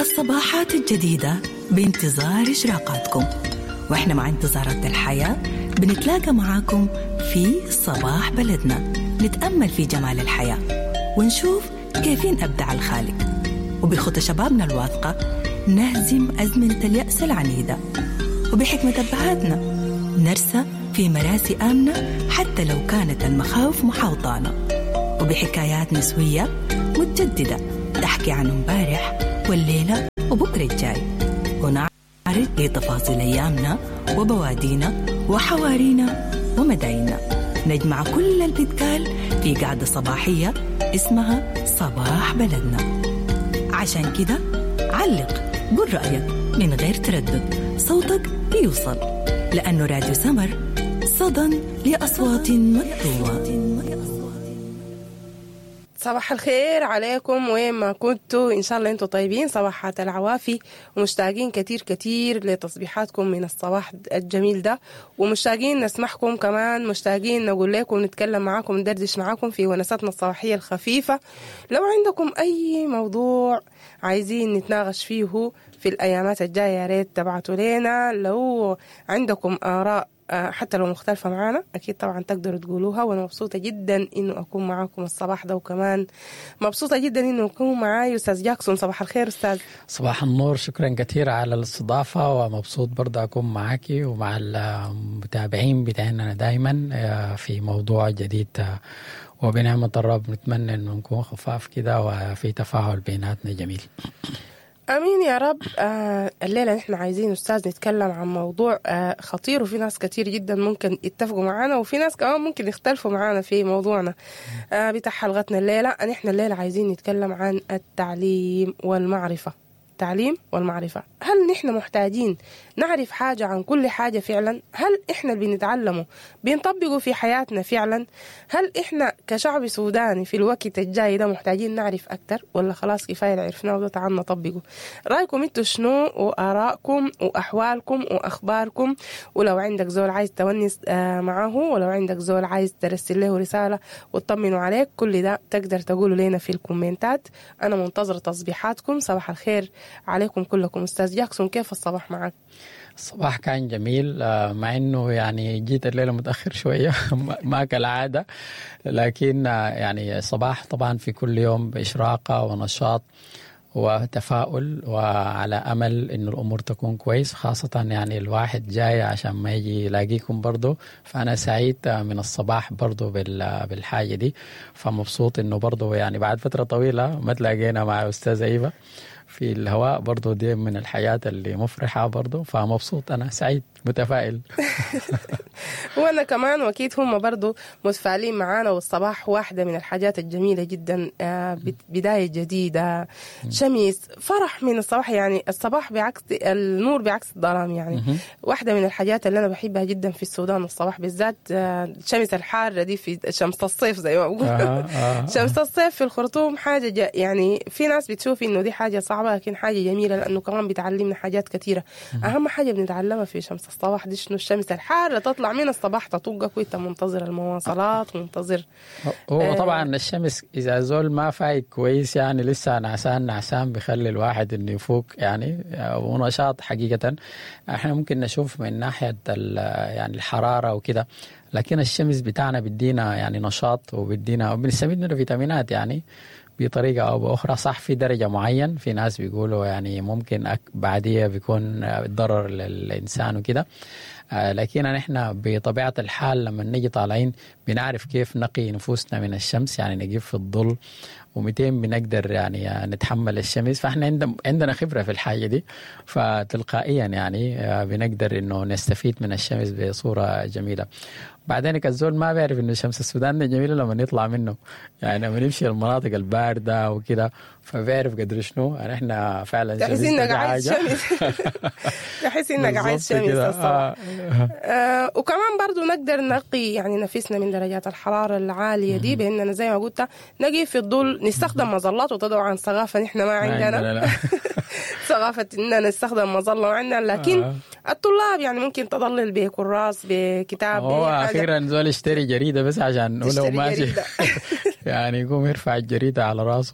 الصباحات الجديدة بانتظار إشراقاتكم وإحنا مع انتظارات الحياة بنتلاقى معاكم في صباح بلدنا نتأمل في جمال الحياة ونشوف كيفين أبدع الخالق وبخطى شبابنا الواثقة نهزم أزمنة اليأس العنيدة وبحكمة أبهاتنا نرسى في مراسي آمنة حتى لو كانت المخاوف محاوطانا وبحكايات نسوية متجددة تحكي عن امبارح والليلة وبكرة الجاي ونعرض لتفاصيل أيامنا وبوادينا وحوارينا ومداينا نجمع كل اللي بيتقال في قعدة صباحية اسمها صباح بلدنا عشان كده علق قل رأيك من غير تردد صوتك بيوصل لأنه راديو سمر صدى لأصوات مكتومة صباح الخير عليكم وين ما كنتوا ان شاء الله انتوا طيبين صباحات العوافي ومشتاقين كتير كتير لتصبيحاتكم من الصباح الجميل ده ومشتاقين نسمعكم كمان مشتاقين نقول لكم نتكلم معاكم ندردش معاكم في ونساتنا الصباحية الخفيفة لو عندكم اي موضوع عايزين نتناقش فيه في الايامات الجاية يا ريت تبعتوا لنا لو عندكم اراء حتى لو مختلفة معانا أكيد طبعا تقدروا تقولوها وأنا مبسوطة جدا إنه أكون معاكم الصباح ده وكمان مبسوطة جدا إنه أكون معاي أستاذ جاكسون صباح الخير أستاذ صباح النور شكرا كثير على الاستضافة ومبسوط برضه أكون معاكي ومع المتابعين بتاعنا دائما في موضوع جديد وبنعمة الرب نتمنى إنه نكون خفاف كده وفي تفاعل بيناتنا جميل امين يا رب آه الليله نحن عايزين استاذ نتكلم عن موضوع آه خطير وفي ناس كتير جدا ممكن يتفقوا معنا وفي ناس كمان ممكن يختلفوا معنا في موضوعنا آه بتاع حلقتنا الليله نحن الليله عايزين نتكلم عن التعليم والمعرفه التعليم والمعرفة هل نحن محتاجين نعرف حاجة عن كل حاجة فعلا هل إحنا اللي بنتعلمه بنطبقه في حياتنا فعلا هل إحنا كشعب سوداني في الوقت الجاي ده محتاجين نعرف أكتر ولا خلاص كفاية اللي عرفناه وده تعال نطبقه رأيكم انتوا شنو وآرائكم وأحوالكم وأخباركم ولو عندك زول عايز تونس معه ولو عندك زول عايز ترسل له رسالة وتطمنوا عليك كل ده تقدر تقولوا لنا في الكومنتات أنا منتظرة تصبيحاتكم صباح الخير عليكم كلكم استاذ جاكسون كيف الصباح معك الصباح كان جميل مع انه يعني جيت الليله متاخر شويه ما كالعاده لكن يعني الصباح طبعا في كل يوم باشراقه ونشاط وتفاؤل وعلى امل انه الامور تكون كويس خاصه يعني الواحد جاي عشان ما يجي يلاقيكم برضه فانا سعيد من الصباح برضه بالحاجه دي فمبسوط انه برضه يعني بعد فتره طويله ما تلاقينا مع استاذ ايفا في الهواء برضو دي من الحياة اللي مفرحة برضو فمبسوط أنا سعيد متفائل وانا كمان واكيد هم برضو متفائلين معانا والصباح واحده من الحاجات الجميله جدا بدايه جديده شمس فرح من الصباح يعني الصباح بعكس النور بعكس الظلام يعني واحده من الحاجات اللي انا بحبها جدا في السودان الصباح بالذات الشمس الحاره دي في شمس الصيف زي ما بقول آه آه شمس الصيف في الخرطوم حاجه يعني في ناس بتشوف انه دي حاجه صعبه لكن حاجه جميله لانه كمان بتعلمنا حاجات كثيره اهم حاجه بنتعلمها في شمس الصباح دي شنو الشمس الحارة تطلع من الصباح تطقك وانت منتظر المواصلات منتظر هو طبعا الشمس اذا زول ما فايق كويس يعني لسه نعسان نعسان بيخلي الواحد انه يفوق يعني ونشاط حقيقة احنا ممكن نشوف من ناحية يعني الحرارة وكده لكن الشمس بتاعنا بيدينا يعني نشاط وبيدينا وبنستفيد من الفيتامينات يعني بطريقة أو بأخرى صح في درجة معين في ناس بيقولوا يعني ممكن أك بعديها بيكون ضرر للإنسان وكده آه لكن نحن بطبيعة الحال لما نيجي طالعين بنعرف كيف نقي نفوسنا من الشمس يعني نجيب في الظل ومتين بنقدر يعني نتحمل الشمس فاحنا عندنا خبره في الحاجه دي فتلقائيا يعني بنقدر انه نستفيد من الشمس بصوره جميله بعدين الزول ما بيعرف انه شمس السودان جميله لما يطلع منه يعني لما نمشي المناطق البارده وكده فبيعرف قدر شنو يعني احنا فعلا تحس انك عايز شمس تحس انك عايز شمس الصباح آه وكمان برضو نقدر نقي يعني نفسنا من درجات الحراره العاليه دي باننا زي ما قلت نقي في الظل نستخدم مظلات وطبعا ثقافه نحن ما عندنا ثقافه اننا نستخدم مظله ما عندنا لكن الطلاب يعني ممكن تضلل بكراس بكتاب هو اخيرا زول يشتري جريده بس عشان ولو ماشي يعني يقوم يرفع الجريده على راسه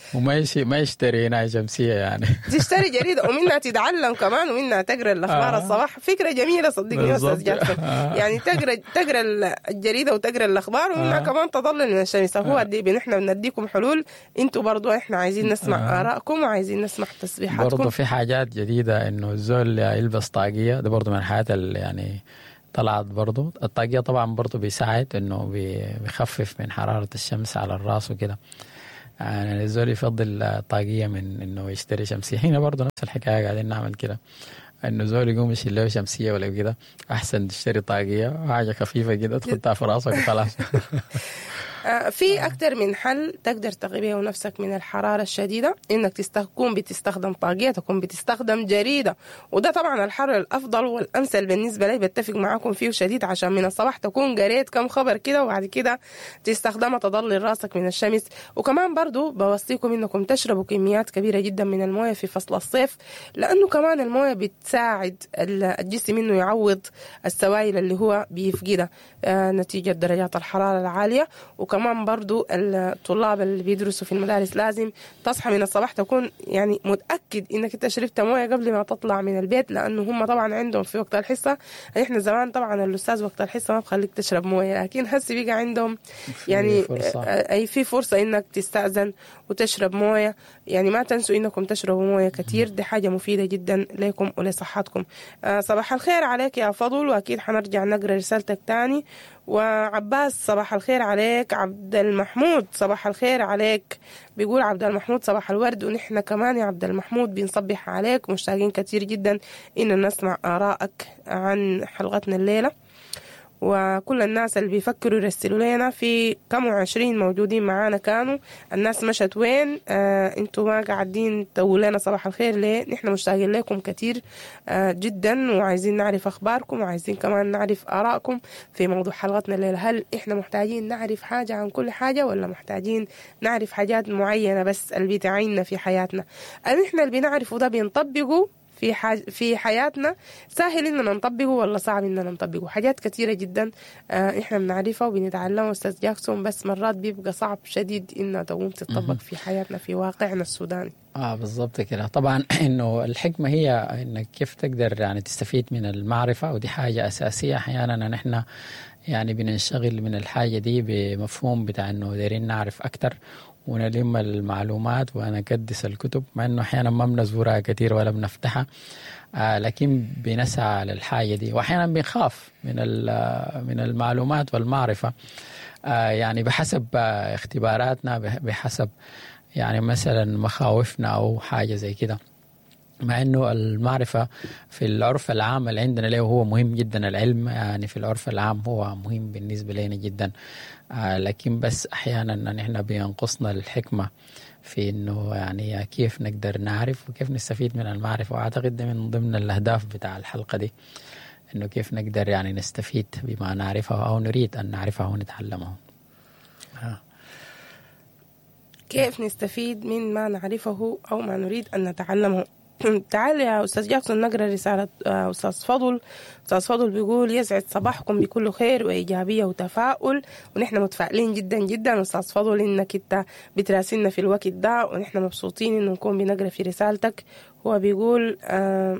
وما يشي ما يشتري هنا شمسيه يعني تشتري جريده ومنها تتعلم كمان ومنها تقرا الاخبار آه. الصباح فكره جميله صدقني يا استاذ بالضبط. جعفر آه. يعني تقرا تقرا الجريده وتقرا الاخبار ومنها آه. كمان تضلل من الشمس هو دي نحن بنديكم حلول انتوا برضو احنا عايزين نسمع آه. ارائكم وعايزين نسمع تسبيحاتكم برضه في حاجات جديده انه الزول يلبس طاقيه ده برضه من الحاجات اللي يعني طلعت برضه الطاقيه طبعا برضه بيساعد انه بي- بيخفف من حراره الشمس على الراس وكده يعني الزول يفضل الطاقيه من انه يشتري شمسيه هنا برضه نفس الحكايه قاعدين نعمل كده انه زول يقوم يشيل له شمسيه ولا كده احسن تشتري طاقيه حاجه خفيفه كده تحطها في راسك وخلاص آه، في أكثر من حل تقدر تقي بيه نفسك من الحرارة الشديدة إنك تست- تكون بتستخدم طاقية تكون بتستخدم جريدة وده طبعا الحل الأفضل والأمثل بالنسبة لي بتفق معاكم فيه شديد عشان من الصباح تكون قريت كم خبر كده وبعد كده تستخدمها تضلل راسك من الشمس وكمان برضو بوصيكم إنكم تشربوا كميات كبيرة جدا من الموية في فصل الصيف لأنه كمان الموية بتساعد ال- الجسم إنه يعوض السوائل اللي هو بيفقدها آه، نتيجة درجات الحرارة العالية وكمان برضو الطلاب اللي بيدرسوا في المدارس لازم تصحى من الصباح تكون يعني متأكد إنك أنت شربت موية قبل ما تطلع من البيت لأنه هم طبعا عندهم في وقت الحصة إحنا زمان طبعا الأستاذ وقت الحصة ما بخليك تشرب موية لكن هسه بقى عندهم يعني فرصة. آه، أي في فرصة إنك تستأذن وتشرب موية يعني ما تنسوا إنكم تشربوا موية كتير دي حاجة مفيدة جدا لكم ولصحتكم آه، صباح الخير عليك يا فضل وأكيد حنرجع نقرأ رسالتك تاني وعباس صباح الخير عليك عبد المحمود صباح الخير عليك بيقول عبد المحمود صباح الورد ونحن كمان يا عبد المحمود بنصبح عليك مشتاقين كتير جدا إن نسمع آرائك عن حلقتنا الليلة وكل الناس اللي بيفكروا يرسلوا لنا في كم وعشرين موجودين معانا كانوا الناس مشت وين آه انتوا ما قاعدين تقولوا لنا صباح الخير ليه نحن مشتاقين لكم كتير آه جدا وعايزين نعرف اخباركم وعايزين كمان نعرف ارائكم في موضوع حلقتنا الليله هل احنا محتاجين نعرف حاجه عن كل حاجه ولا محتاجين نعرف حاجات معينه بس اللي بتعيننا في حياتنا اللي احنا اللي بنعرفه ده بنطبقه في حاج... في حياتنا سهل اننا نطبقه ولا صعب اننا نطبقه حاجات كثيره جدا آه احنا بنعرفها وبنتعلمها استاذ جاكسون بس مرات بيبقى صعب شديد انها تقوم تطبق في حياتنا في واقعنا السوداني اه بالضبط كده طبعا انه الحكمه هي انك كيف تقدر يعني تستفيد من المعرفه ودي حاجه اساسيه احيانا نحن يعني بننشغل من الحاجه دي بمفهوم بتاع انه دايرين نعرف اكثر ونلم المعلومات ونقدس الكتب مع انه احيانا ما بنزورها كثير ولا بنفتحها آه لكن بنسعى للحاجه دي واحيانا بنخاف من من المعلومات والمعرفه آه يعني بحسب آه اختباراتنا بحسب يعني مثلا مخاوفنا او حاجه زي كده مع انه المعرفه في العرف العام اللي عندنا له هو مهم جدا العلم يعني في العرف العام هو مهم بالنسبه لنا جدا آه لكن بس احيانا نحن بينقصنا الحكمه في انه يعني كيف نقدر نعرف وكيف نستفيد من المعرفه واعتقد ده من ضمن الاهداف بتاع الحلقه دي انه كيف نقدر يعني نستفيد بما نعرفه او نريد ان نعرفه ونتعلمه آه. كيف نستفيد من ما نعرفه او ما نريد ان نتعلمه تعال يا استاذ جاكسون نقرا رساله استاذ فضل استاذ فضل بيقول يسعد صباحكم بكل خير وايجابيه وتفاؤل ونحن متفائلين جدا جدا استاذ فضل انك انت بتراسلنا في الوقت ده ونحن مبسوطين انه نكون بنقرا في رسالتك هو بيقول آه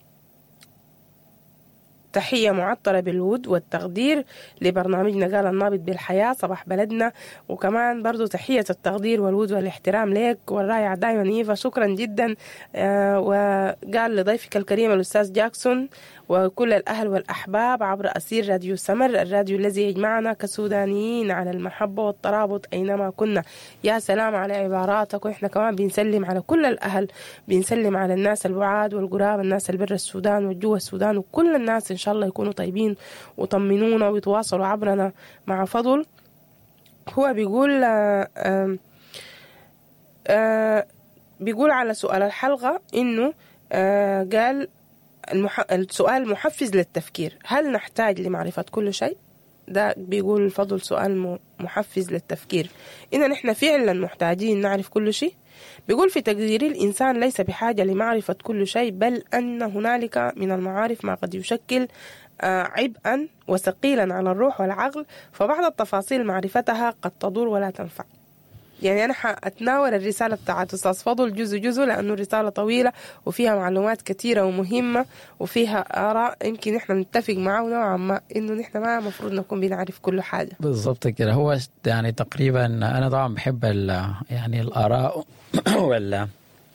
تحية معطرة بالود والتقدير لبرنامجنا قال النابض بالحياة صباح بلدنا وكمان برضو تحية التقدير والود والاحترام لك والرائع دايما إيفا شكرا جدا آه وقال لضيفك الكريم الأستاذ جاكسون وكل الأهل والأحباب عبر أسير راديو سمر الراديو الذي يجمعنا كسودانيين على المحبة والترابط أينما كنا يا سلام على عباراتك وإحنا كمان بنسلم على كل الأهل بنسلم على الناس البعاد والقراب الناس اللي برا السودان والجوا السودان وكل الناس إن شاء الله يكونوا طيبين وطمنونا ويتواصلوا عبرنا مع فضل هو بيقول آآ آآ بيقول على سؤال الحلقة إنه قال المح... السؤال محفز للتفكير هل نحتاج لمعرفة كل شيء؟ ده بيقول الفضل سؤال محفز للتفكير إن نحن فعلا محتاجين نعرف كل شيء بيقول في تقديري الإنسان ليس بحاجة لمعرفة كل شيء بل أن هنالك من المعارف ما قد يشكل عبئا وثقيلا على الروح والعقل فبعض التفاصيل معرفتها قد تضر ولا تنفع يعني انا حاتناول الرساله بتاعت استاذ فضل جزء جزء لانه الرساله طويله وفيها معلومات كثيره ومهمه وفيها اراء يمكن احنا نتفق معاه نوعا ما انه نحن ما المفروض نكون بنعرف كل حاجه بالضبط كده هو يعني تقريبا انا طبعا بحب ال- يعني الاراء ولا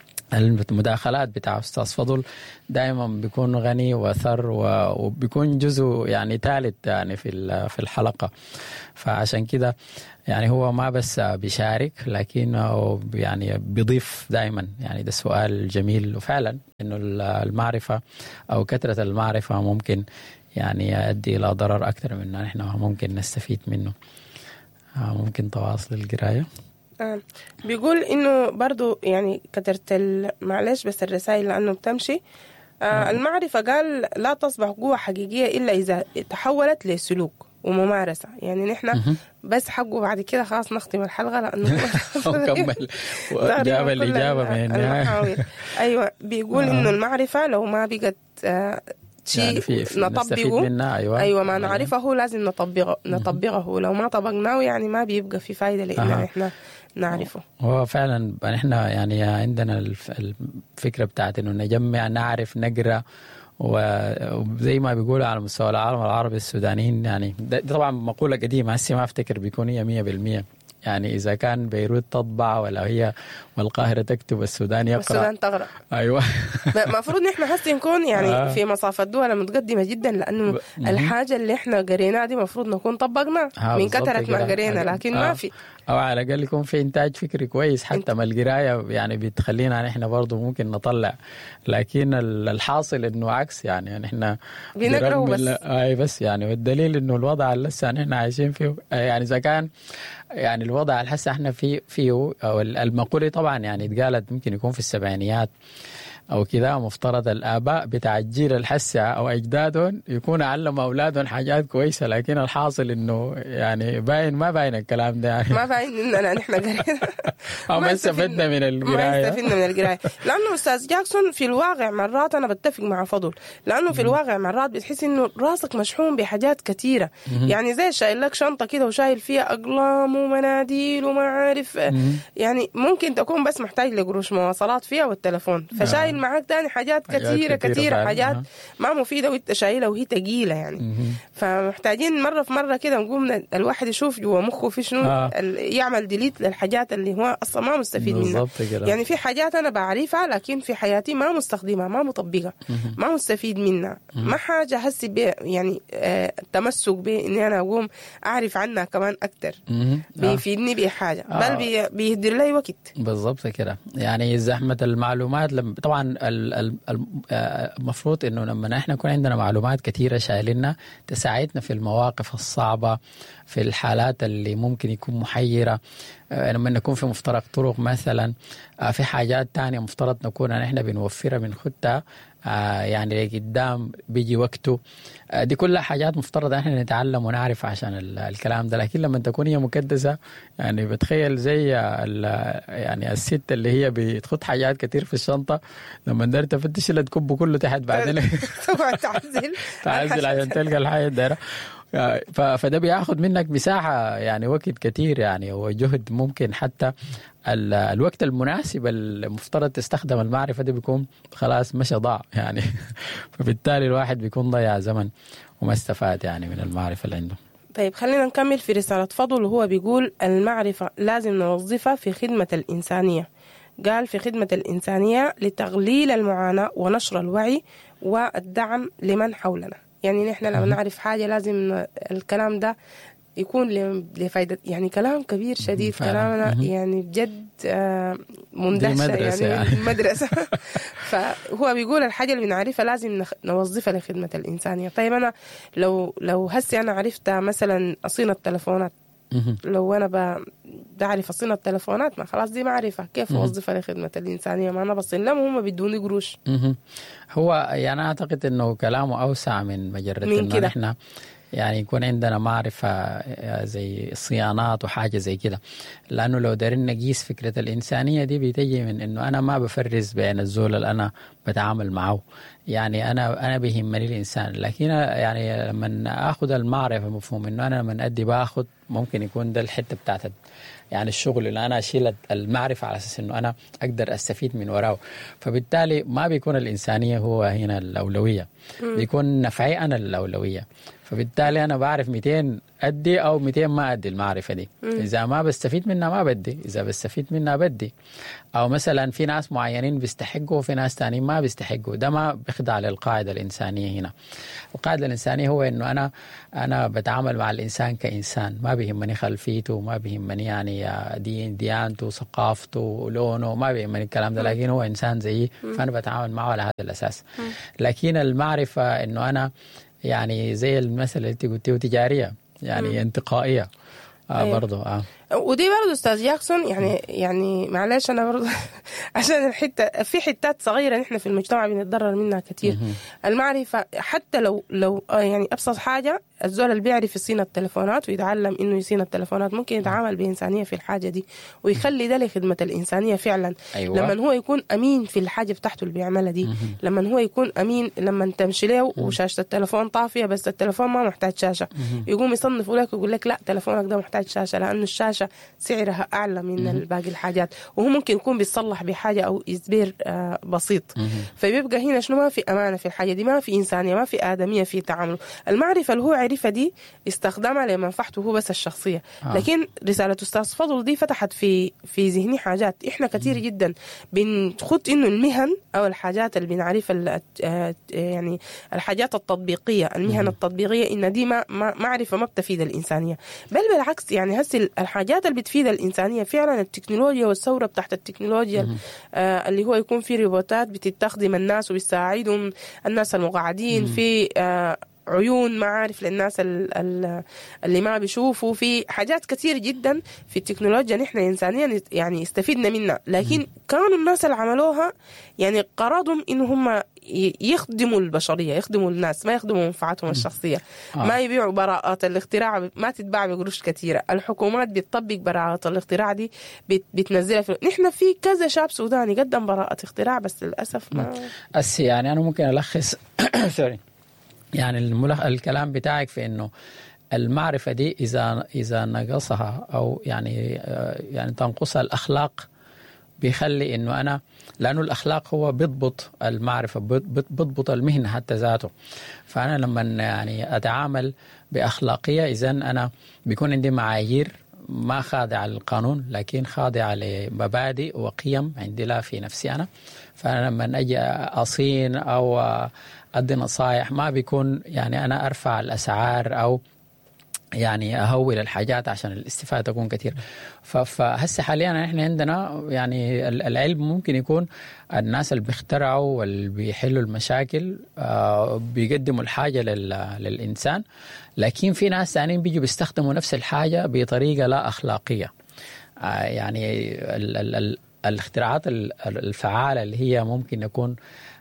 المداخلات بتاع استاذ فضل دائما بيكون غني وثر و- وبيكون جزء يعني ثالث يعني في ال- في الحلقه فعشان كده يعني هو ما بس بيشارك لكنه يعني بيضيف دائما يعني ده سؤال جميل وفعلا انه المعرفه او كثره المعرفه ممكن يعني يؤدي الى ضرر اكثر من إن احنا ممكن نستفيد منه آه، ممكن تواصل القرايه آه. بيقول انه برضو يعني كترت ال- معلش بس الرسائل لانه بتمشي آه المعرفة قال لا تصبح قوة حقيقية إلا إذا تحولت لسلوك وممارسة يعني نحن بس حقه بعد كده خلاص نختم الحلقة لأنه وكمل وجاب كل الاجابه من النهايه المحاور. أيوة بيقول آه. إنه المعرفة لو ما بقت آه شيء يعني في في نستفيد نطبقه منها ايوه ايوه ما نعرفه لازم نطبقه نطبقه لو ما طبقناه يعني ما بيبقى في فايده لان أها. احنا نعرفه هو فعلا احنا يعني عندنا الف- الفكره بتاعت انه نجمع نعرف نقرا و- وزي ما بيقولوا على مستوى العالم العربي السودانيين يعني ده ده طبعا مقوله قديمه هسه ما افتكر بيكون هي 100% يعني اذا كان بيروت تطبع ولا هي والقاهره تكتب السودان يقرا والسودان تغرق ايوه المفروض نحن هسه نكون يعني آه. في مصاف الدول المتقدمه جدا لانه ب- مهم. الحاجه اللي احنا قريناها دي المفروض نكون طبقناها آه، من بالضبط كثره ما كده. قرينا لكن آه. ما في او على الاقل يكون في انتاج فكري كويس حتى ما القرايه يعني بتخلينا نحن برضه ممكن نطلع لكن ال- الحاصل انه عكس يعني يعني احنا بنقرأ برغم وبس. ال- اي بس يعني والدليل انه الوضع اللي لسه نحن عايشين فيه آه، يعني اذا كان يعني الوضع اللي هسه احنا فيه فيه او ال- المقوله طبعا يعني اتقالت ممكن يكون في السبعينيات او كذا مفترض الاباء بتاع الجيل الحسة او اجدادهم يكونوا علموا اولادهم حاجات كويسه لكن الحاصل انه يعني باين ما باين الكلام ده يعني ما باين اننا نحن قرينا أو ما استفدنا من ما القرايه استفدنا من القرايه لانه استاذ جاكسون في الواقع مرات انا بتفق مع فضل لانه في الواقع مرات بتحس انه راسك مشحون بحاجات كثيره يعني زي شايل لك شنطه كده وشايل فيها اقلام ومناديل وما عارف يعني ممكن تكون بس محتاج لقروش مواصلات فيها والتلفون فشايل معاك تاني حاجات حاجات كثيره كتيرة كثيره فعلاً. حاجات أها. ما مفيده وانت شايلها وهي ثقيله يعني فمحتاجين مره في مره كده نقوم ن- الواحد يشوف جوا مخه في شنو آه. ال- يعمل ديليت للحاجات اللي هو اصلا ما مستفيد منها بالضبط كده يعني في حاجات انا بعرفها لكن في حياتي ما مستخدمها ما مطبقها ما مستفيد منها ما حاجه احس ب يعني آه تمسك باني انا اقوم اعرف عنها كمان اكثر مهم. آه. بيفيدني بحاجه آه. بل بي- بيهدر لي وقت بالضبط كده يعني زحمة المعلومات لما طبعا ال- ال- ال- آه، المفروض انه لما احنا يكون عندنا معلومات كثيرة شايلينها تساعدنا في المواقف الصعبة في الحالات اللي ممكن يكون محيرة آه، لما نكون في مفترق طرق مثلا آه، في حاجات تانية مفترض نكون احنا بنوفرها بنخدها آه، يعني قدام بيجي وقته آه، دي كلها حاجات مفترض احنا نتعلم ونعرف عشان ال- الكلام ده لكن لما تكون هي مكدسه يعني بتخيل زي ال- يعني الست اللي هي بتخد حاجات كتير في الشنطه لما دار تفتش اللي تكبه كله تحت بعدين طبعا تعزل تعزل عشان تلقى الحاجه الدايره ف- فده بياخد منك مساحه يعني وقت كتير يعني وجهد ممكن حتى ال- الوقت المناسب المفترض تستخدم المعرفه دي بيكون خلاص مشى ضاع يعني فبالتالي الواحد بيكون ضيع زمن وما استفاد يعني من المعرفه اللي عنده طيب خلينا نكمل في رسالة فضل وهو بيقول المعرفة لازم نوظفها في خدمة الإنسانية قال في خدمة الإنسانية لتقليل المعاناة ونشر الوعي والدعم لمن حولنا يعني نحن لما نعرف حاجة لازم ن- الكلام ده يكون ل- لفايدة يعني كلام كبير شديد فعلاً. كلامنا مهم. يعني بجد آه، مندهشة مدرسة يعني, يعني. مدرسة فهو بيقول الحاجة اللي بنعرفها لازم نخ- نوظفها لخدمة الإنسانية طيب أنا لو لو هسي أنا عرفت مثلا أصين التلفونات مهم. لو أنا ب- بعرف أصين التلفونات ما خلاص دي معرفة كيف أوظفها لخدمة الإنسانية ما أنا بصين لهم هم بيدوني قروش مهم. هو يعني اعتقد انه كلامه اوسع من مجرد من انه كده. نحن يعني يكون عندنا معرفة زي صيانات وحاجة زي كده لأنه لو دارين نقيس فكرة الإنسانية دي بتجي من إنه أنا ما بفرز بين الزول اللي أنا بتعامل معه يعني أنا أنا بيهمني الإنسان لكن يعني لما آخذ المعرفة مفهوم إنه أنا لما أدي باخذ ممكن يكون ده الحته بتاعت يعني الشغل اللي انا اشيل المعرفه على اساس انه انا اقدر استفيد من وراه فبالتالي ما بيكون الانسانيه هو هنا الاولويه بيكون نفعي انا الاولويه فبالتالي انا بعرف 200 ادي او 200 ما ادي المعرفه دي اذا ما بستفيد منها ما بدي اذا بستفيد منها بدي او مثلا في ناس معينين بيستحقوا وفي ناس ثانيين ما بيستحقوا ده ما بيخضع للقاعده الانسانيه هنا القاعده الانسانيه هو انه انا انا بتعامل مع الانسان كانسان ما بيهمني خلفيته ما بيهمني يعني دين ديانته ثقافته لونه ما بيهمني الكلام ده لكن هو انسان زيي فانا بتعامل معه على هذا الاساس لكن المعرفه انه انا يعني زي المثل اللي انت قلتيه تجاريه يعني مم. انتقائيه آه أيوة. برضه اه ودي برضه استاذ جاكسون يعني يعني معلش انا برضه عشان الحته في حتات صغيره نحن في المجتمع بنتضرر منها كثير المعرفه حتى لو لو يعني ابسط حاجه الزول اللي بيعرف يصين التلفونات ويتعلم انه يصين التلفونات ممكن يتعامل بانسانيه في الحاجه دي ويخلي ده لخدمه الانسانيه فعلا أيوة. لما هو يكون امين في الحاجه بتاعته اللي بيعملها دي لما هو يكون امين لما تمشي له وشاشه التلفون طافيه بس التلفون ما محتاج شاشه يقوم يصنفوا لك ويقول لك لا تلفونك ده محتاج شاشه لانه الشاشه سعرها اعلى من باقي الحاجات وهو ممكن يكون بيصلح بحاجه او يزبير آه بسيط فبيبقى هنا شنو ما في امانه في الحاجه دي ما في انسانيه ما في ادميه في تعامله المعرفه اللي هو عرفها دي استخدامها لمنفعته هو بس الشخصيه آه. لكن رساله استاذ فضل دي فتحت في في ذهني حاجات احنا كثير جدا بنخط انه المهن او الحاجات اللي بنعرفها يعني الحاجات التطبيقيه المهن مم. التطبيقيه ان دي ما معرفه ما بتفيد الانسانيه بل بالعكس يعني هسه الحاجات اللي بتفيد الانسانيه فعلا التكنولوجيا والثوره بتاعت التكنولوجيا آه اللي هو يكون في روبوتات بتستخدم الناس وبتساعدهم الناس المقعدين في آه عيون معارف للناس اللي ما بيشوفوا في حاجات كثير جدا في التكنولوجيا نحن انسانيا يعني استفدنا منها لكن كانوا الناس اللي عملوها يعني قرضهم انه هم يخدموا البشريه يخدموا الناس ما يخدموا منفعتهم الشخصيه آه. ما يبيعوا براءات الاختراع ما تتباع بقروش كثيره الحكومات بتطبق براءات الاختراع دي بتنزلها في نحن في كذا شاب سوداني قدم براءه اختراع بس للاسف ما أسي يعني انا ممكن الخص سوري يعني الملخ... الكلام بتاعك في انه المعرفه دي اذا اذا نقصها او يعني يعني تنقصها الاخلاق بيخلي انه انا لانه الاخلاق هو بيضبط المعرفه بيضبط المهنه حتى ذاته فانا لما يعني اتعامل باخلاقيه اذا انا بيكون عندي معايير ما خاضعه للقانون لكن خاضعه لمبادئ وقيم عندي لا في نفسي انا فانا لما اجي اصين او ادي نصائح ما بيكون يعني انا ارفع الاسعار او يعني اهول الحاجات عشان الاستفاده تكون كثير فهسه حاليا احنا عندنا يعني العلم ممكن يكون الناس اللي بيخترعوا واللي بيحلوا المشاكل بيقدموا الحاجه للانسان لكن في ناس ثانيين بيجوا بيستخدموا نفس الحاجه بطريقه لا اخلاقيه يعني ال ال ال الاختراعات الفعاله اللي هي ممكن يكون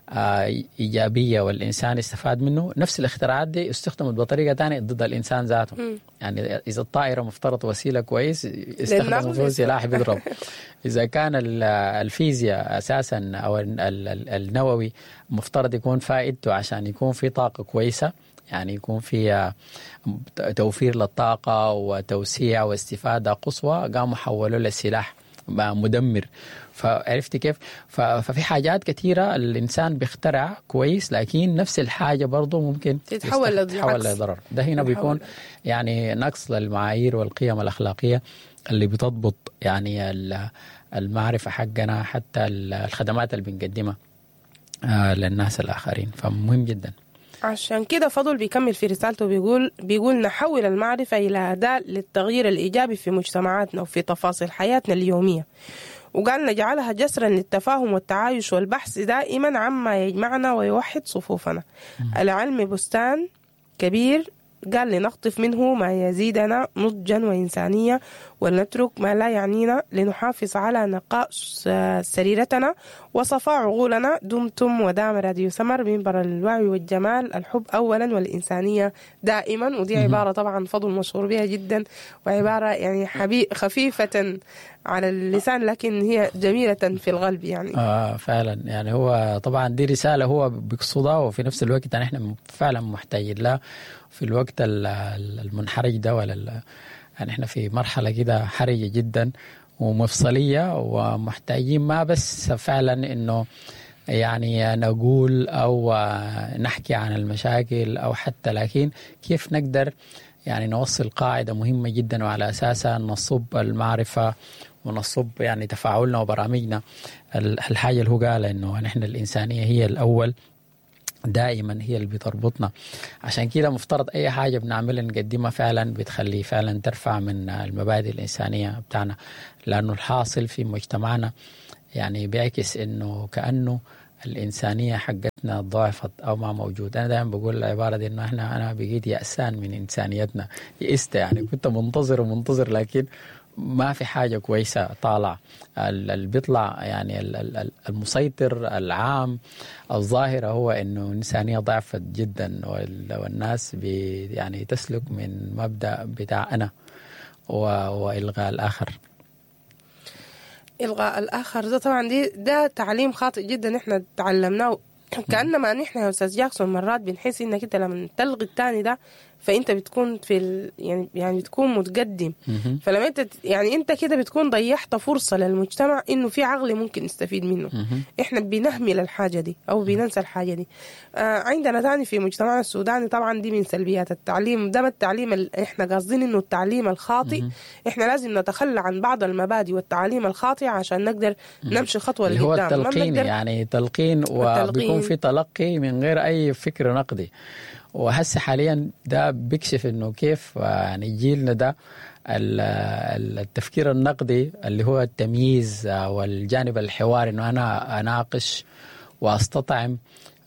ايجابيه والانسان استفاد منه نفس الاختراعات دي استخدمت بطريقه ثانيه ضد الانسان ذاته م. يعني اذا الطائره مفترض وسيله كويس استخدموا فيه سلاح بيضرب اذا كان الفيزياء اساسا او النووي مفترض يكون فائدته عشان يكون في طاقه كويسه يعني يكون في توفير للطاقه وتوسيع واستفاده قصوى قاموا حولوا للسلاح مدمر فعرفتي كيف؟ ففي حاجات كثيره الانسان بيخترع كويس لكن نفس الحاجه برضه ممكن تتحول تتحول لضرر ده هنا بيكون يعني نقص للمعايير والقيم الاخلاقيه اللي بتضبط يعني المعرفه حقنا حتى الخدمات اللي بنقدمها للناس الاخرين فمهم جدا عشان كده فضل بيكمل في رسالته بيقول بيقول نحول المعرفة إلى أداة للتغيير الإيجابي في مجتمعاتنا وفي تفاصيل حياتنا اليومية وقال نجعلها جسرا للتفاهم والتعايش والبحث دائما عما يجمعنا ويوحد صفوفنا العلم بستان كبير قال لنقطف منه ما يزيدنا نضجا وإنسانية ولنترك ما لا يعنينا لنحافظ على نقاء سريرتنا وصفاء عقولنا دمتم ودام راديو سمر منبر الوعي والجمال الحب أولا والإنسانية دائما ودي عبارة طبعا فضل مشهور بها جدا وعبارة يعني حبي خفيفة على اللسان لكن هي جميلة في القلب يعني آه فعلا يعني هو طبعا دي رسالة هو بيقصدها وفي نفس الوقت يعني احنا فعلا محتاجين لها في الوقت المنحرج ده ولا يعني احنا في مرحله كده حرجه جدا ومفصليه ومحتاجين ما بس فعلا انه يعني نقول او نحكي عن المشاكل او حتى لكن كيف نقدر يعني نوصل قاعده مهمه جدا وعلى اساسها نصب المعرفه ونصب يعني تفاعلنا وبرامجنا الحاجه اللي هو قال انه نحن الانسانيه هي الاول دائما هي اللي بتربطنا عشان كده مفترض اي حاجه بنعملها نقدمها فعلا بتخلي فعلا ترفع من المبادئ الانسانيه بتاعنا لانه الحاصل في مجتمعنا يعني بيعكس انه كانه الانسانيه حقتنا ضعفت او ما موجود انا دائما بقول العباره دي انه احنا انا بقيت يأسان من انسانيتنا يئست يعني كنت منتظر ومنتظر لكن ما في حاجة كويسة طالع اللي بيطلع يعني المسيطر العام الظاهرة هو أنه الإنسانية ضعفت جدا والناس بي يعني تسلك من مبدأ بتاع أنا وإلغاء الآخر إلغاء الآخر ده طبعا دي ده تعليم خاطئ جدا إحنا تعلمناه كأنما نحن يا أستاذ جاكسون مرات بنحس إنك أنت لما تلغي التاني ده فانت بتكون في ال... يعني يعني بتكون متقدم فلما انت يعني انت كده بتكون ضيعت فرصه للمجتمع انه في عقل ممكن نستفيد منه احنا بنهمل الحاجه دي او بننسى الحاجه دي آه عندنا ثاني في مجتمعنا السوداني طبعا دي من سلبيات التعليم ده التعليم ال... احنا قاصدين انه التعليم الخاطئ احنا لازم نتخلى عن بعض المبادئ والتعاليم الخاطئه عشان نقدر نمشي خطوه اللي هو التلقين يعني تلقين وبيكون في تلقي من غير اي فكر نقدي وهسه حاليا ده بيكشف انه كيف يعني جيلنا ده التفكير النقدي اللي هو التمييز والجانب الحواري انه انا اناقش واستطعم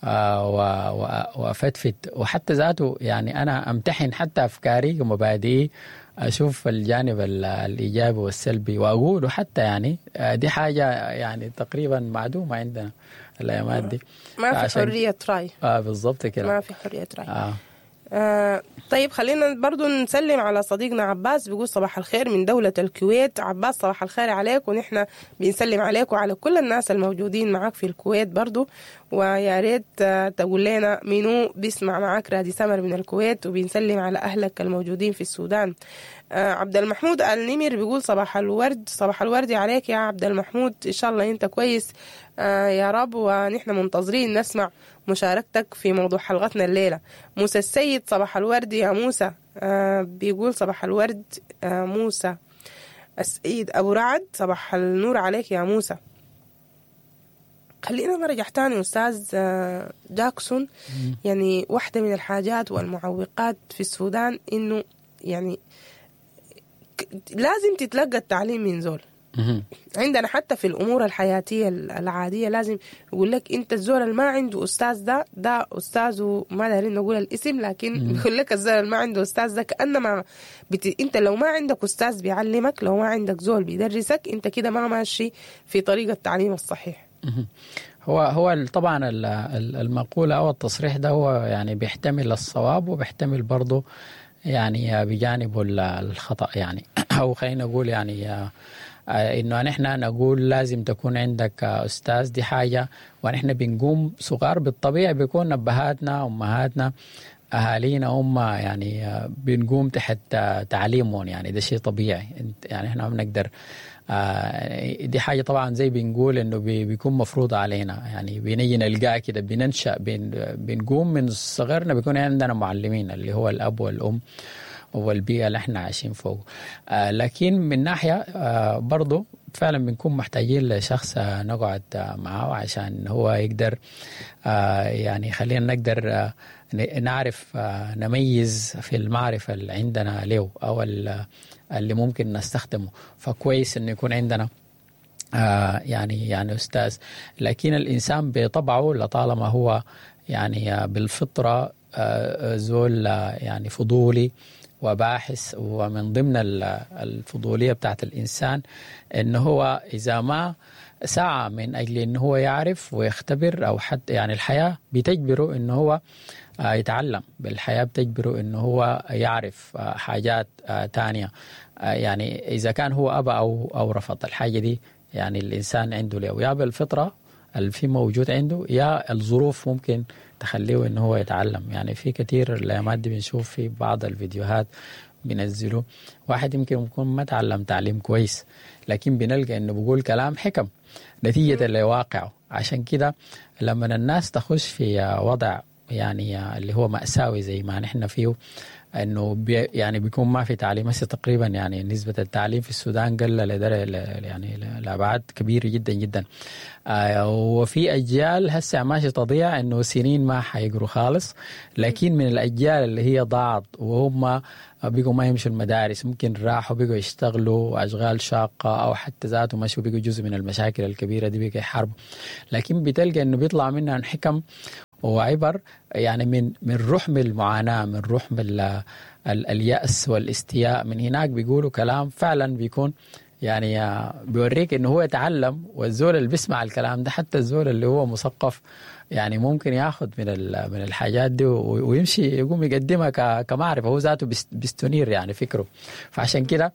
وافتفت وحتى ذاته يعني انا امتحن حتى افكاري ومبادئي اشوف الجانب الايجابي والسلبي واقوله حتى يعني دي حاجه يعني تقريبا معدومه عندنا الايامات دي ما في حريه راي اه بالظبط كده ما في حريه راي آه. آه طيب خلينا برضو نسلم على صديقنا عباس بيقول صباح الخير من دولة الكويت عباس صباح الخير عليك ونحن بنسلم عليك وعلى كل الناس الموجودين معك في الكويت برضو ويا ريت تقول لنا منو بيسمع معك رادي سمر من الكويت وبنسلم على أهلك الموجودين في السودان آه عبد المحمود النمر بيقول صباح الورد صباح الورد عليك يا عبد المحمود إن شاء الله أنت كويس آه يا رب ونحن منتظرين نسمع مشاركتك في موضوع حلقتنا الليلة موسى السيد صباح الورد يا موسى آه بيقول صباح الورد آه موسى السيد أبو رعد صباح النور عليك يا موسى خلينا نرجع تاني أستاذ جاكسون يعني واحدة من الحاجات والمعوقات في السودان إنه يعني لازم تتلقى التعليم من زول عندنا حتى في الامور الحياتيه العاديه لازم يقول لك انت الزول اللي ما عنده استاذ ده ده استاذه ما دارين نقول الاسم لكن يقول لك الزول اللي ما عنده استاذ ده كانما بت... انت لو ما عندك استاذ بيعلمك لو ما عندك زول بيدرسك انت كده ما ماشي في طريق التعليم الصحيح هو هو طبعا المقوله او التصريح ده هو يعني بيحتمل الصواب وبيحتمل برضه يعني بجانب الخطا يعني او خلينا نقول يعني انه نحن نقول لازم تكون عندك استاذ دي حاجه ونحن بنقوم صغار بالطبيعي بيكون نبهاتنا امهاتنا اهالينا هم يعني بنقوم تحت تعليمهم يعني ده شيء طبيعي يعني احنا ما بنقدر دي حاجه طبعا زي بنقول انه بيكون مفروض علينا يعني بنيجي نلقاها كده بننشا بنقوم من صغرنا بيكون عندنا معلمين اللي هو الاب والام والبيئه اللي احنا عايشين فوق آه لكن من ناحيه آه برضه فعلا بنكون محتاجين لشخص آه نقعد آه معاه عشان هو يقدر آه يعني خلينا نقدر آه نعرف آه نميز في المعرفه اللي عندنا له او اللي ممكن نستخدمه فكويس انه يكون عندنا آه يعني يعني استاذ لكن الانسان بطبعه لطالما هو يعني بالفطره آه زول يعني فضولي وباحث ومن ضمن الفضوليه بتاعت الانسان انه هو اذا ما سعى من اجل انه هو يعرف ويختبر او حتى يعني الحياه بتجبره انه هو يتعلم بالحياه بتجبره انه هو يعرف حاجات تانية يعني اذا كان هو ابى او او رفض الحاجه دي يعني الانسان عنده له يا بالفطره اللي في موجود عنده يا الظروف ممكن تخليه انه هو يتعلم يعني في كثير الايامات دي بنشوف في بعض الفيديوهات بينزلوا واحد يمكن يكون ما تعلم تعليم كويس لكن بنلقى انه بيقول كلام حكم نتيجة لواقعه عشان كده لما الناس تخش في وضع يعني اللي هو مأساوي زي ما نحن فيه انه بي يعني بيكون ما في تعليم هسه تقريبا يعني نسبه التعليم في السودان قل لدرجه يعني لابعاد كبيره جدا جدا آه وفي اجيال هسه ماشي تضيع انه سنين ما حيقروا خالص لكن من الاجيال اللي هي ضاعت وهم بقوا ما يمشوا المدارس ممكن راحوا بقوا يشتغلوا اشغال شاقه او حتى ذاته مشوا بقوا جزء من المشاكل الكبيره دي بقوا يحاربوا لكن بتلقى انه بيطلع منها حكم وعبر يعني من من رحم المعاناه من رحم الياس والاستياء من هناك بيقولوا كلام فعلا بيكون يعني بيوريك انه هو يتعلم والزول اللي بيسمع الكلام ده حتى الزول اللي هو مثقف يعني ممكن ياخذ من من الحاجات دي ويمشي يقوم يقدمها كمعرفه هو ذاته بيستنير يعني فكره فعشان كده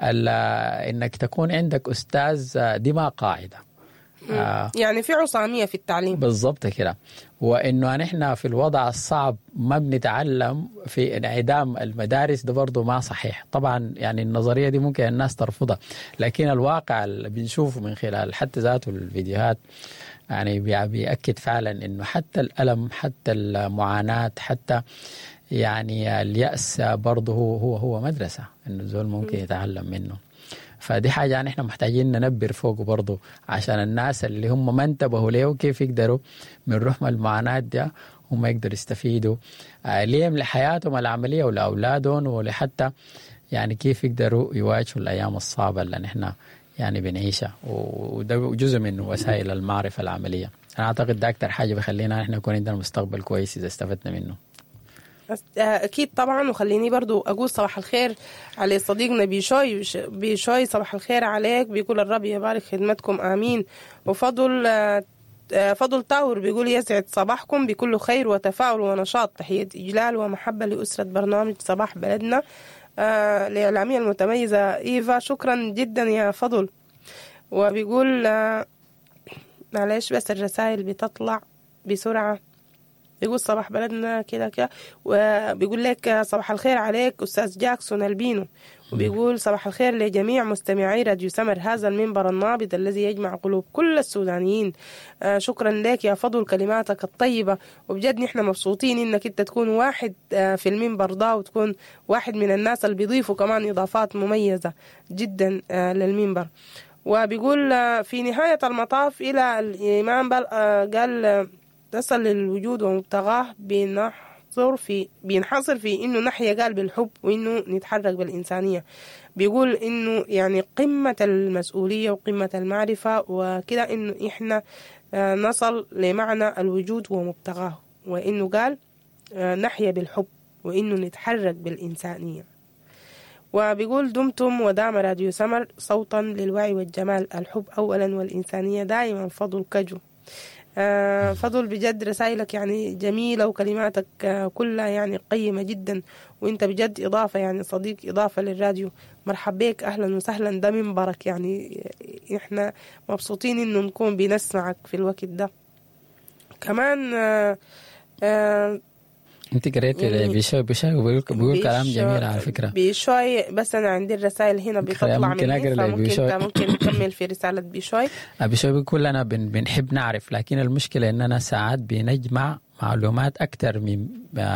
انك تكون عندك استاذ دي ما قاعده آه يعني في عصاميه في التعليم بالضبط كده وانه نحن في الوضع الصعب ما بنتعلم في انعدام المدارس ده برضه ما صحيح طبعا يعني النظريه دي ممكن الناس ترفضها لكن الواقع اللي بنشوفه من خلال حتى ذاته الفيديوهات يعني بيأكد فعلا انه حتى الالم حتى المعاناه حتى يعني اليأس برضه هو هو هو مدرسه انه الزول ممكن يتعلم منه فدي حاجة يعني احنا محتاجين ننبر فوقه برضه عشان الناس اللي هم ما انتبهوا ليه كيف يقدروا من رحم المعاناة دي هم يقدروا يستفيدوا آه ليهم لحياتهم العملية ولأولادهم ولحتى يعني كيف يقدروا يواجهوا الأيام الصعبة اللي نحن يعني بنعيشها وده جزء من وسائل المعرفة العملية أنا أعتقد ده أكتر حاجة بخلينا نحن يكون عندنا مستقبل كويس إذا استفدنا منه اكيد طبعا وخليني برضو اقول صباح الخير على صديقنا بيشوي بيشوي صباح الخير عليك بيقول الرب يبارك خدمتكم امين وفضل فضل تاور بيقول يسعد صباحكم بكل خير وتفاؤل ونشاط تحية إجلال ومحبة لأسرة برنامج صباح بلدنا آه الإعلامية المتميزة إيفا شكرا جدا يا فضل وبيقول آه معلش بس الرسائل بتطلع بسرعة بيقول صباح بلدنا كده كده وبيقول لك صباح الخير عليك أستاذ جاكسون البينو وبيقول صباح الخير لجميع مستمعي راديو سمر هذا المنبر النابض الذي يجمع قلوب كل السودانيين آه شكرا لك يا فضل كلماتك الطيبة وبجد نحن مبسوطين انك انت تكون واحد آه في المنبر ده وتكون واحد من الناس اللي بيضيفوا كمان اضافات مميزة جدا آه للمنبر وبيقول في نهاية المطاف إلى الإمام بل قال تصل للوجود ومبتغاه بنحصر في بينحصر في انه نحيا قال بالحب وانه نتحرك بالانسانيه بيقول انه يعني قمه المسؤوليه وقمه المعرفه وكده انه احنا نصل لمعنى الوجود ومبتغاه وانه قال نحيا بالحب وانه نتحرك بالانسانيه وبيقول دمتم ودام راديو سمر صوتا للوعي والجمال الحب اولا والانسانيه دائما فضل كجو آه فضل بجد رسائلك يعني جميلة وكلماتك آه كلها يعني قيمة جدا وانت بجد إضافة يعني صديق إضافة للراديو مرحب بك أهلا وسهلا ده منبرك يعني احنا مبسوطين انه نكون بنسمعك في الوقت ده كمان آه آه انت قريت بيشوي بيشوي بيقول, بيقول كلام جميل على فكره بيشوي بس انا عندي الرسائل هنا بتطلع ممكن مني اقرا فممكن ممكن نكمل في رساله بيشوي بيشوي بيقول انا بن بنحب نعرف لكن المشكله اننا ساعات بنجمع معلومات اكثر من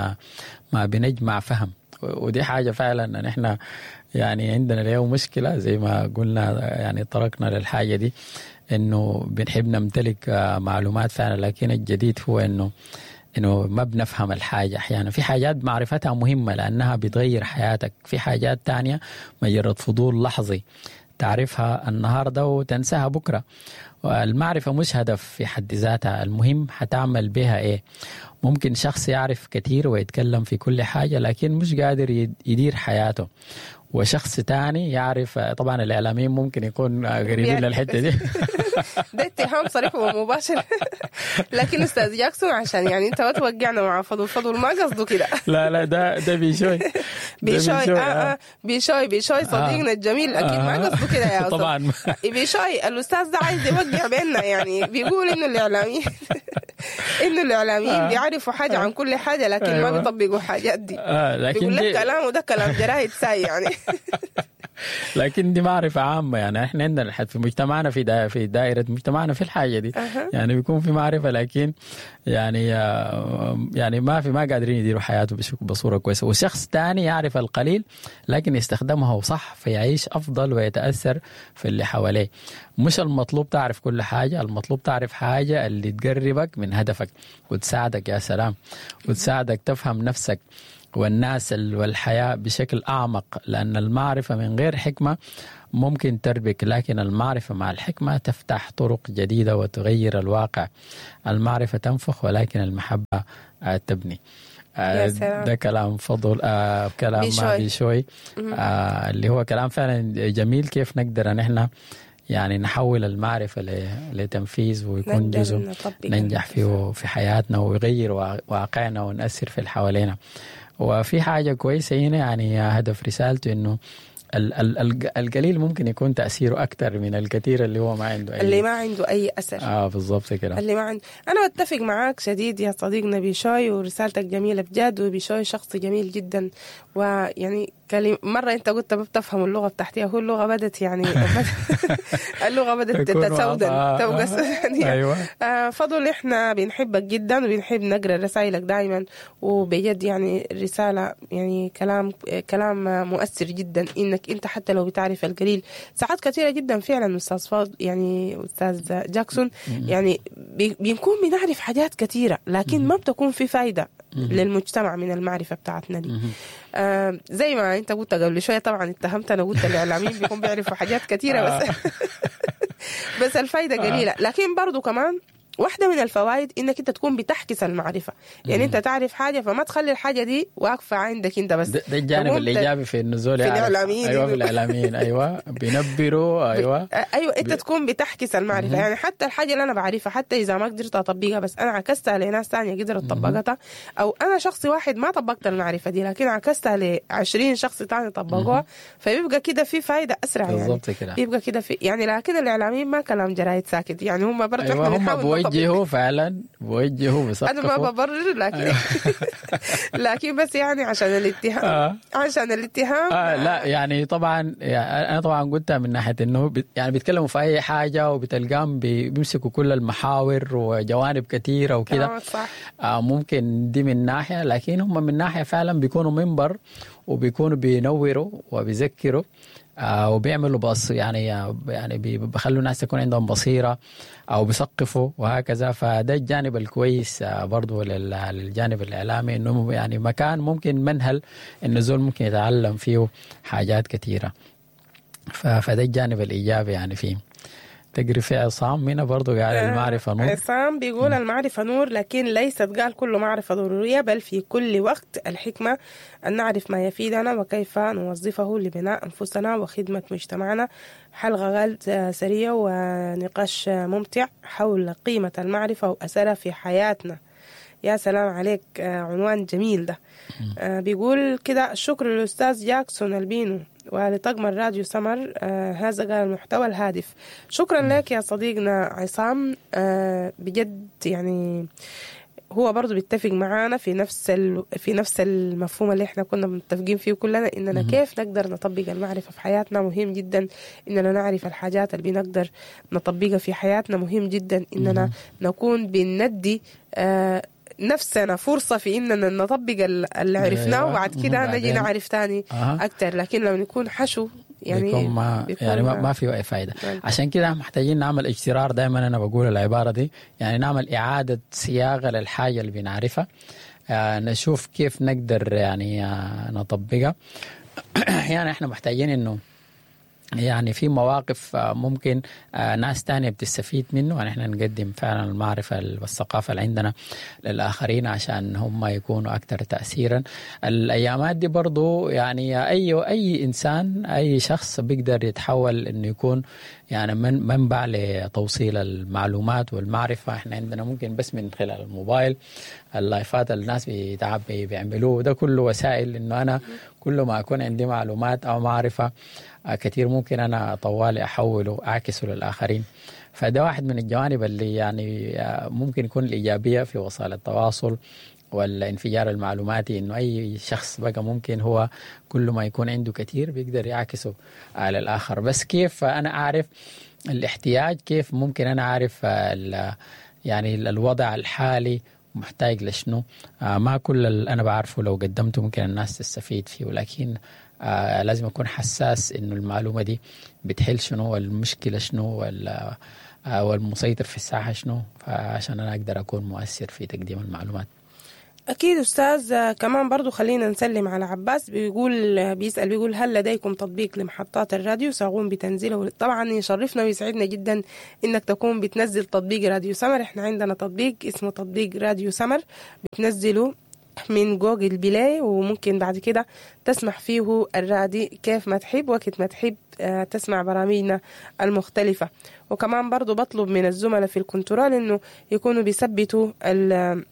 ما بنجمع فهم ودي حاجه فعلا نحن يعني عندنا اليوم مشكله زي ما قلنا يعني طرقنا للحاجه دي انه بنحب نمتلك معلومات فعلا لكن الجديد هو انه انه ما بنفهم الحاجه احيانا في حاجات معرفتها مهمه لانها بتغير حياتك في حاجات تانية مجرد فضول لحظي تعرفها النهارده وتنساها بكره المعرفه مش هدف في حد ذاتها المهم حتعمل بها ايه ممكن شخص يعرف كثير ويتكلم في كل حاجه لكن مش قادر يدير حياته وشخص تاني يعرف طبعا الاعلاميين ممكن يكون قريبين للحته دي ده اتهام صريح ومباشر لكن استاذ جاكسون عشان يعني انت ما توقعنا مع فضل فضل ما قصده كده لا لا ده ده بيشوي بيشوي آه آه بيشوي بيشوي صديقنا آه الجميل اكيد ما قصده كده يا استاذ طبعا بيشوي الاستاذ ده عايز يوقع بيننا يعني بيقول انه الاعلاميين انه الاعلاميين آه. بيعرفوا حاجه عن كل حاجه لكن ما أيوة. بيطبقوا حاجات دي آه لكن بيقول لك دي كلامه ده كلام جرايد ساي يعني لكن دي معرفة عامة يعني احنا عندنا الحد في مجتمعنا في دا في دائرة مجتمعنا في الحاجة دي أها. يعني بيكون في معرفة لكن يعني آه، يعني ما في ما قادرين يديروا حياته بش- بصورة كويسة وشخص تاني يعرف القليل لكن يستخدمه صح فيعيش أفضل ويتأثر في اللي حواليه مش المطلوب تعرف كل حاجة المطلوب تعرف حاجة اللي تقربك من هدفك وتساعدك يا سلام وتساعدك تفهم نفسك والناس ال- والحياة بشكل أعمق لأن المعرفة من غير حكمة ممكن تربك لكن المعرفة مع الحكمة تفتح طرق جديدة وتغير الواقع المعرفة تنفخ ولكن المحبة آه، تبني آه، يا سلام. ده كلام فضل آه كلام بيشوي. ما بيشوي آه اللي هو كلام فعلا جميل كيف نقدر ان احنا يعني نحول المعرفة ل- لتنفيذ ويكون نقدر جزء نطبق ننجح فيه في حياتنا ويغير وا- واقعنا ونأثر في اللي حوالينا وفي حاجة كويسة هنا يعني هدف رسالته انه ال- ال- الق- القليل ممكن يكون تأثيره أكثر من الكثير اللي هو ما عنده أي اللي ما عنده اي اثر اه بالضبط كده اللي ما عنده انا بتفق معاك شديد يا صديقنا بيشوي ورسالتك جميله بجد وبيشوي شخص جميل جدا ويعني كلم مرة أنت قلت ما بتفهم اللغة بتاعتها هو اللغة بدت يعني اللغة بدت تكون تتسودن واضحة. تبقى سودانية. أيوة آه، فضل احنا بنحبك جدا وبنحب نقرا رسائلك دائما وبجد يعني الرساله يعني كلام كلام مؤثر جدا انك انت حتى لو بتعرف القليل ساعات كثيره جدا فعلا استاذ فاضل يعني استاذ جاكسون يعني بي- بنكون بنعرف حاجات كثيره لكن ما بتكون في فايده للمجتمع من المعرفه بتاعتنا دي آه زي ما انت قلت قبل شويه طبعا اتهمت انا قلت الاعلاميين بيكون بيعرفوا حاجات كثيره بس بس الفايده قليله لكن برضو كمان واحدة من الفوائد انك انت تكون بتحكس المعرفة يعني انت تعرف حاجة فما تخلي الحاجة دي واقفة عندك انت بس ده, ده الجانب تقوم ت- الايجابي في النزول في يعرف. الإعلاميين ايوه في إنه- الاعلاميين ايوه بينبروا ايوه آه، ايوه انت تكون بتحكس المعرفه يعني حتى الحاجه اللي انا بعرفها حتى اذا ما قدرت اطبقها بس انا عكستها لناس ثانيه قدرت طبقتها او انا شخص واحد ما طبقت المعرفه دي لكن عكستها ل 20 شخص ثاني طبقوها فبيبقى كده في فايده اسرع يعني بالضبط كده بيبقى كده في يعني لكن الاعلاميين ما كلام جرايد ساكت يعني هم برضه ايوه احنا هم بنحاول نطبق. بوجهوا فعلا بوجهوا انا ما بيثقفوا ببرر لكن لكن بس يعني عشان الاتهام آه. عشان الاتهام آه لا يعني طبعا يعني انا طبعا قلتها من ناحيه انه بي- يعني بيتكلموا في اي حاجه وبتلقاهم بي- بيمسكوا كل المحاور وجوانب كثيره وكده كلامك صح آه ممكن دي من ناحيه لكن هم من ناحيه فعلا بيكونوا منبر وبيكونوا بينوروا وبيذكروا آه وبيعملوا بص يعني يعني بي- بيخلوا الناس يكون عندهم بصيره او بيثقفوا وهكذا فده الجانب الكويس آه برضه لل- للجانب الاعلامي انه يعني مكان ممكن منهل النزول ممكن يتعلم فيه حاجات كثيره ف- فده الجانب الايجابي يعني فيه تقري في عصام هنا برضه قاعد المعرفه نور عصام بيقول المعرفة نور لكن ليست قال كل معرفة ضرورية بل في كل وقت الحكمة أن نعرف ما يفيدنا وكيف نوظفه لبناء أنفسنا وخدمة مجتمعنا حلقة غال سريع ونقاش ممتع حول قيمة المعرفة وأثرها في حياتنا يا سلام عليك آه، عنوان جميل ده آه، بيقول كده الشكر للأستاذ جاكسون البينو ولطاقم الراديو سمر آه هذا قال المحتوى الهادف شكرا لك يا صديقنا عصام آه بجد يعني هو برضه بيتفق معانا في نفس ال... في نفس المفهوم اللي احنا كنا متفقين فيه كلنا اننا كيف نقدر نطبق المعرفه في حياتنا مهم جدا اننا نعرف الحاجات اللي بنقدر نطبقها في حياتنا مهم جدا اننا نكون بندي آه نفسنا فرصة في إننا نطبق ال- اللي عرفناه أيوة. وبعد كده وبعدين- نجي نعرف تاني أها. أكتر لكن لو نكون حشو يعني بيكون ما بيكون يعني ما, ما في اي فائده نعم. عشان كده محتاجين نعمل اجترار دائما انا بقول العباره دي يعني نعمل اعاده صياغه للحاجه اللي بنعرفها آه نشوف كيف نقدر يعني آه نطبقها يعني احنا محتاجين انه يعني في مواقف آه، ممكن آه، ناس تانية بتستفيد منه يعني احنا نقدم فعلا المعرفة والثقافة اللي عندنا للآخرين عشان هم يكونوا أكثر تأثيرا الأيامات دي برضو يعني أي أي إنسان أي شخص بيقدر يتحول إنه يكون يعني من منبع لتوصيل المعلومات والمعرفة احنا عندنا ممكن بس من خلال الموبايل اللايفات الناس بيتعب بيعملوه ده كله وسائل إنه أنا كل ما أكون عندي معلومات أو معرفة آه، كثير ممكن انا طوالي احوله اعكسه للاخرين فده واحد من الجوانب اللي يعني آه، ممكن يكون الإيجابية في وسائل التواصل والانفجار المعلوماتي انه اي شخص بقى ممكن هو كل ما يكون عنده كثير بيقدر يعكسه على الاخر بس كيف انا اعرف الاحتياج كيف ممكن انا اعرف ال- يعني الوضع الحالي محتاج لشنو آه ما كل اللي انا بعرفه لو قدمته ممكن الناس تستفيد فيه ولكن آه لازم اكون حساس انه المعلومه دي بتحل شنو والمشكله شنو ولا آه والمسيطر في الساحه شنو فعشان انا اقدر اكون مؤثر في تقديم المعلومات أكيد أستاذ آه، كمان برضو خلينا نسلم على عباس بيقول آه، بيسأل بيقول هل لديكم تطبيق لمحطات الراديو سأقوم بتنزيله طبعا يشرفنا ويسعدنا جدا إنك تكون بتنزل تطبيق راديو سمر إحنا عندنا تطبيق اسمه تطبيق راديو سمر بتنزله من جوجل بلاي وممكن بعد كده تسمح فيه الرادي كيف ما تحب وقت ما تحب آه، تسمع برامجنا المختلفة وكمان برضو بطلب من الزملاء في الكنترول إنه يكونوا بيثبتوا ال-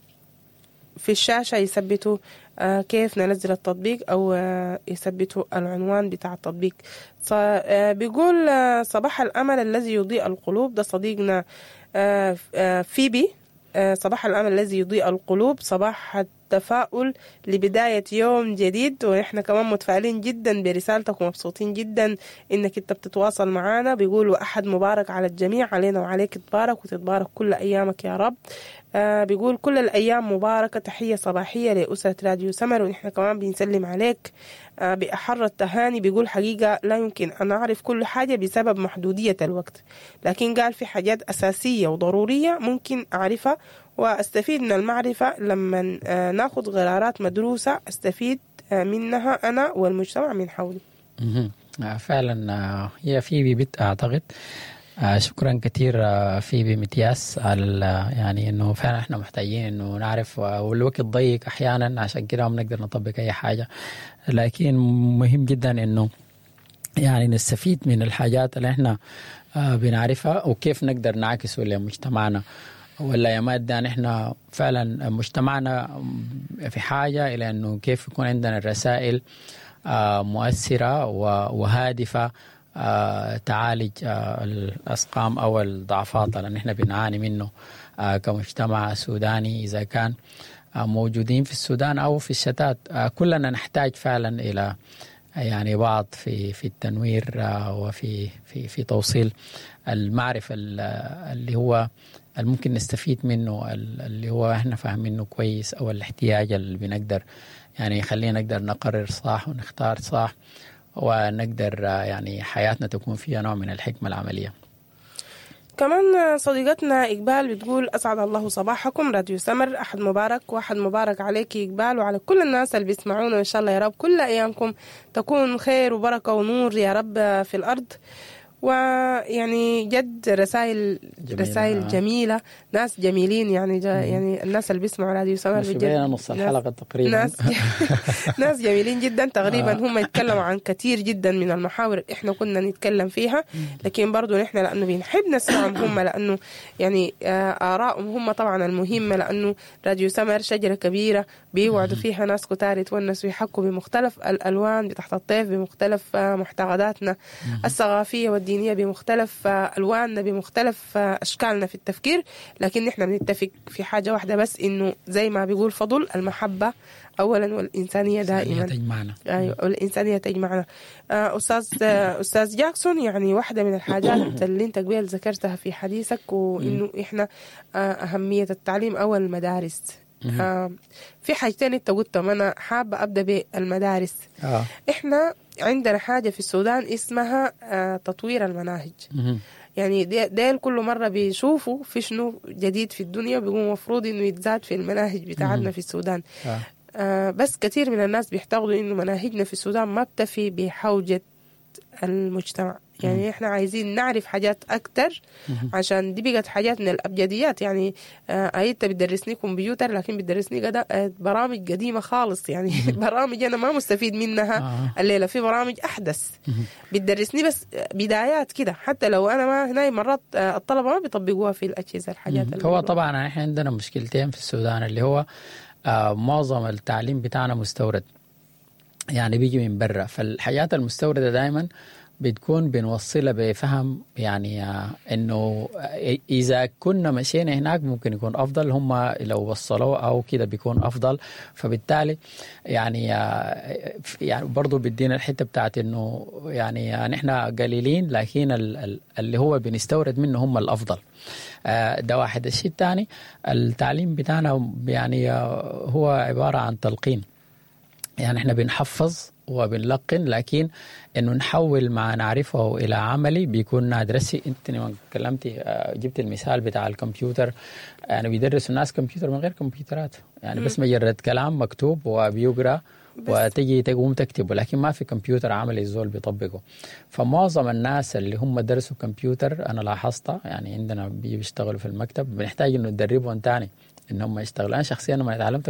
في الشاشة يثبتوا آه، كيف ننزل التطبيق أو آه، يثبتوا العنوان بتاع التطبيق ص- آه، بيقول آه، صباح الأمل الذي يضيء القلوب ده صديقنا آه، آه، فيبي آه، صباح الأمل الذي يضيء القلوب صباح التفاؤل لبداية يوم جديد ونحن كمان متفائلين جدا برسالتك ومبسوطين جدا إنك أنت بتتواصل معنا بيقولوا أحد مبارك على الجميع علينا وعليك تبارك وتتبارك كل أيامك يا رب آه بيقول كل الأيام مباركة تحية صباحية لأسرة راديو سمر ونحن كمان بنسلم عليك آه بأحر التهاني بيقول حقيقة لا يمكن أن أعرف كل حاجة بسبب محدودية الوقت لكن قال في حاجات أساسية وضرورية ممكن أعرفها وأستفيد من المعرفة لما آه ناخد قرارات مدروسة أستفيد آه منها أنا والمجتمع من حولي مهم. آه، فعلا آه، هي في بيت اعتقد آه، شكرا كثير آه، في بمتياس على ال- يعني انه فعلا احنا محتاجين انه نعرف آه، والوقت ضيق احيانا عشان كده ما بنقدر نطبق اي حاجه لكن مهم جدا انه يعني نستفيد من الحاجات اللي احنا آه، بنعرفها وكيف نقدر نعكسه لمجتمعنا والايامات ده نحن فعلا مجتمعنا في حاجه الى انه كيف يكون عندنا الرسائل آه، مؤثره و- وهادفه آه، تعالج آه، الاسقام او الضعفات اللي نحن بنعاني منه آه، كمجتمع سوداني اذا كان آه، موجودين في السودان او في الشتات آه، كلنا نحتاج فعلا الى يعني بعض في في التنوير آه، وفي في في توصيل المعرفه ال- اللي هو اللي ممكن نستفيد منه ال- اللي هو احنا فاهمينه كويس او الاحتياج اللي بنقدر يعني يخلينا نقدر نقرر صح ونختار صح ونقدر آه، يعني حياتنا تكون فيها نوع من الحكمه العمليه. كمان صديقتنا إقبال بتقول أسعد الله صباحكم راديو سمر أحد مبارك وأحد مبارك عليك إقبال وعلى كل الناس اللي بيسمعونا إن شاء الله يا رب كل أيامكم تكون خير وبركة ونور يا رب في الأرض ويعني جد رسائل جميلة. رسائل آه. جميلة ناس جميلين يعني جا يعني الناس اللي بيسمعوا راديو سمر في بجد بينا نص ناس- الحلقه تقريبا ناس ناس جميلين جدا تقريبا آه. هم يتكلموا عن كثير جدا من المحاور اللي احنا كنا نتكلم فيها لكن برضو نحن لانه بنحب نسمعهم هم لانه يعني آه، ارائهم هم طبعا المهمه لانه راديو سمر شجره كبيره بيوعدوا فيها ناس كتار يتونسوا ويحكوا بمختلف الالوان تحت الطيف بمختلف آه، معتقداتنا الثقافيه والدينيه بمختلف آه، الواننا بمختلف آه، اشكالنا في التفكير لكن نحن بنتفق في حاجه واحده بس انه زي ما بيقول فضل المحبه اولا والانسانيه دائما تجمعنا ايوه والانسانيه تجمعنا آه، استاذ آه، استاذ جاكسون يعني واحده من الحاجات اللي انت قبل ذكرتها في حديثك وانه احنا آه، اهميه التعليم او المدارس آه، في حاجتين انت قلتهم انا حابه ابدا بالمدارس اه احنا عندنا حاجه في السودان اسمها آه، تطوير المناهج مهم. يعني دي- ديل كل مرة بيشوفوا في شنو جديد في الدنيا بيقوم مفروض انه يتزاد في المناهج بتاعتنا في السودان آه. آه بس كثير من الناس بيعتقدوا انه مناهجنا في السودان ما بتفي بحوجة المجتمع يعني احنا عايزين نعرف حاجات اكتر عشان دي بقت حاجات من الابجديات يعني آه هي انت بتدرسني كمبيوتر لكن بتدرسني قد... آه برامج قديمه خالص يعني برامج انا ما مستفيد منها آه. الليله في برامج احدث بتدرسني بس بدايات كده حتى لو انا ما هنا مرات آه، الطلبه ما بيطبقوها في الاجهزه الحاجات اللي هو طبعا احنا عندنا مشكلتين في السودان اللي هو آه معظم التعليم بتاعنا مستورد يعني بيجي من برا فالحاجات المستوردة دائما بتكون بنوصلها بفهم يعني آه، انه آه، اذا كنا مشينا هناك ممكن يكون افضل هم لو وصلوه او كده بيكون افضل فبالتالي يعني آه، يعني برضه بيدينا الحته بتاعت انه يعني آه، نحن قليلين لكن ال- ال- اللي هو بنستورد منه هم الافضل آه، ده واحد الشيء الثاني التعليم بتاعنا يعني آه، هو عباره عن تلقين يعني احنا بنحفظ وبنلقن لكن انه نحول ما نعرفه الى عملي بيكون نادر هسي انت لما كلمتي آه، جبت المثال بتاع الكمبيوتر يعني بيدرسوا الناس كمبيوتر من غير كمبيوترات يعني بس مجرد كلام مكتوب وبيقرا وتجي تقوم تكتبه لكن ما في كمبيوتر عملي الزول بيطبقه فمعظم الناس اللي هم درسوا كمبيوتر انا لاحظتها يعني عندنا بيشتغلوا في المكتب بنحتاج انه ندربهم تاني ان هم يشتغلوا انا شخصيا لما تعلمت